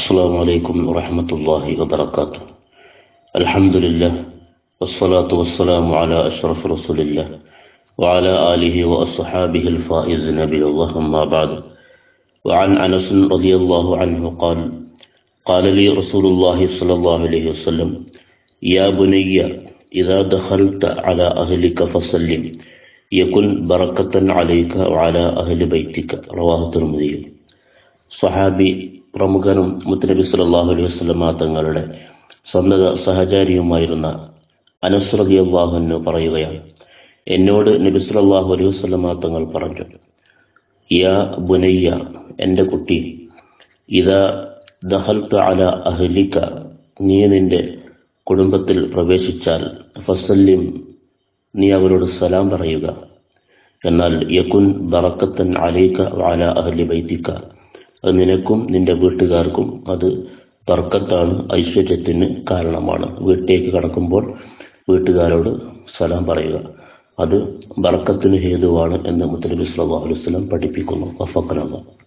السلام عليكم ورحمة الله وبركاته الحمد لله والصلاة والسلام على أشرف رسول الله وعلى آله وأصحابه الفائزين بالله أما بعد وعن أنس رضي الله عنه قال قال لي رسول الله صلى الله عليه وسلم يا بني إذا دخلت على أهلك فسلم يكن بركة عليك وعلى أهل بيتك رواه الترمذي സഹാബി പ്രമുഖനും മുത്തനബി സല്ലല്ലാഹു അലൈഹി വസല്ലമ തങ്ങളുടെ സന്നദ്ധ സഹചാരിയുമായിരുന്ന അനസ് റളിയല്ലാഹു അൻഹു പറയുകയാണ് എന്നോട് നബി സല്ലല്ലാഹു അലൈഹി വസല്ലമ തങ്ങൾ പറഞ്ഞു യാ ബുനയ്യ എൻ്റെ കുട്ടി ഇതാ ദഹൽത്ത അല അഹ്ലിക നീ നിന്റെ കുടുംബത്തിൽ പ്രവേശിച്ചാൽ ഫസല്ലിം നീ അവരോട് സലാം പറയുക എന്നാൽ യകുൻ ബറക്കത്തൻ അലൈക അല അഹ്ലി ബൈത്തിക അത് നിനക്കും നിന്റെ വീട്ടുകാർക്കും അത് ബർക്കത്താണ് ഐശ്വര്യത്തിന് കാരണമാണ് വീട്ടിലേക്ക് കടക്കുമ്പോൾ വീട്ടുകാരോട് സലാം പറയുക അത് ബർക്കത്തിന് ഹേതുവാണ് എന്ന് മുത്തനബി സല്ലല്ലാഹു അലൈഹി വസല്ലം പഠിപ്പിക്കുന്നു വഫഖനാണ്